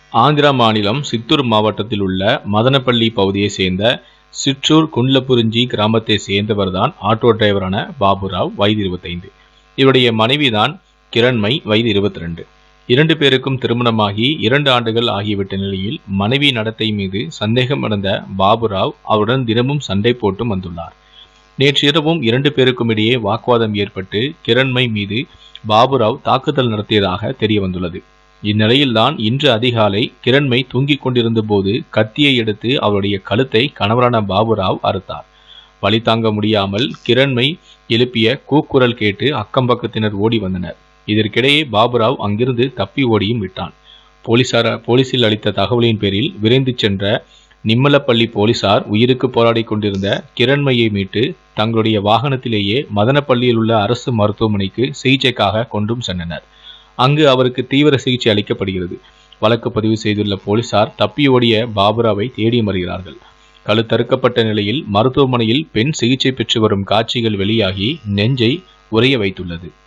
ஆந்திரா மாநிலம் சித்தூர் மாவட்டத்தில் உள்ள மதனப்பள்ளி பகுதியை சேர்ந்த சிற்றூர் குண்லபுரிஞ்சி கிராமத்தை சேர்ந்தவர்தான் ஆட்டோ டிரைவரான பாபுராவ் வயது இருபத்தைந்து இவருடைய மனைவிதான் கிரண்மை வயது இருபத்தி ரெண்டு இரண்டு பேருக்கும் திருமணமாகி இரண்டு ஆண்டுகள் ஆகிவிட்ட நிலையில் மனைவி நடத்தை மீது சந்தேகம் அடைந்த பாபுராவ் அவருடன் தினமும் சண்டை போட்டும் வந்துள்ளார் நேற்று இரவும் இரண்டு பேருக்கும் இடையே வாக்குவாதம் ஏற்பட்டு கிரண்மை மீது பாபுராவ் தாக்குதல் நடத்தியதாக தெரிய வந்துள்ளது இந்நிலையில்தான் இன்று அதிகாலை கிரண்மை தூங்கிக் கொண்டிருந்த போது கத்தியை எடுத்து அவருடைய கழுத்தை கணவரான பாபுராவ் அறுத்தார் வலி தாங்க முடியாமல் கிரண்மை எழுப்பிய கூக்குரல் கேட்டு அக்கம்பக்கத்தினர் ஓடி வந்தனர் இதற்கிடையே பாபுராவ் அங்கிருந்து தப்பி ஓடியும் விட்டான் போலீசார போலீசில் அளித்த தகவலின் பேரில் விரைந்து சென்ற நிம்மலப்பள்ளி போலீசார் உயிருக்கு போராடி கொண்டிருந்த கிரண்மையை மீட்டு தங்களுடைய வாகனத்திலேயே மதனப்பள்ளியில் உள்ள அரசு மருத்துவமனைக்கு சிகிச்சைக்காக கொண்டும் சென்றனர் அங்கு அவருக்கு தீவிர சிகிச்சை அளிக்கப்படுகிறது வழக்கு பதிவு செய்துள்ள போலீசார் தப்பி ஓடிய பாபுராவை தேடி வருகிறார்கள் கழுத்தறுக்கப்பட்ட நிலையில் மருத்துவமனையில் பெண் சிகிச்சை பெற்று வரும் காட்சிகள் வெளியாகி நெஞ்சை உறைய வைத்துள்ளது